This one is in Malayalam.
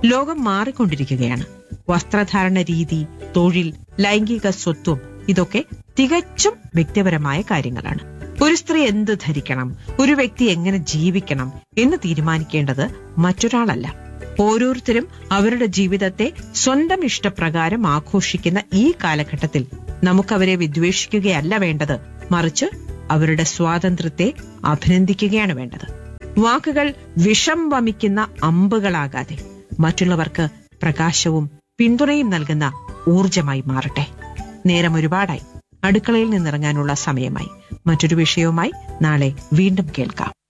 ലോകം മാറിക്കൊണ്ടിരിക്കുകയാണ് വസ്ത്രധാരണ രീതി തൊഴിൽ ലൈംഗിക സ്വത്വം ഇതൊക്കെ തികച്ചും വ്യക്തിപരമായ കാര്യങ്ങളാണ് ഒരു സ്ത്രീ എന്ത് ധരിക്കണം ഒരു വ്യക്തി എങ്ങനെ ജീവിക്കണം എന്ന് തീരുമാനിക്കേണ്ടത് മറ്റൊരാളല്ല ഓരോരുത്തരും അവരുടെ ജീവിതത്തെ സ്വന്തം ഇഷ്ടപ്രകാരം ആഘോഷിക്കുന്ന ഈ കാലഘട്ടത്തിൽ നമുക്കവരെ വിദ്വേഷിക്കുകയല്ല വേണ്ടത് മറിച്ച് അവരുടെ സ്വാതന്ത്ര്യത്തെ അഭിനന്ദിക്കുകയാണ് വേണ്ടത് വാക്കുകൾ വിഷം വമിക്കുന്ന അമ്പുകളാകാതെ മറ്റുള്ളവർക്ക് പ്രകാശവും പിന്തുണയും നൽകുന്ന ഊർജമായി മാറട്ടെ നേരം ഒരുപാടായി അടുക്കളയിൽ നിന്നിറങ്ങാനുള്ള സമയമായി മറ്റൊരു വിഷയവുമായി നാളെ വീണ്ടും കേൾക്കാം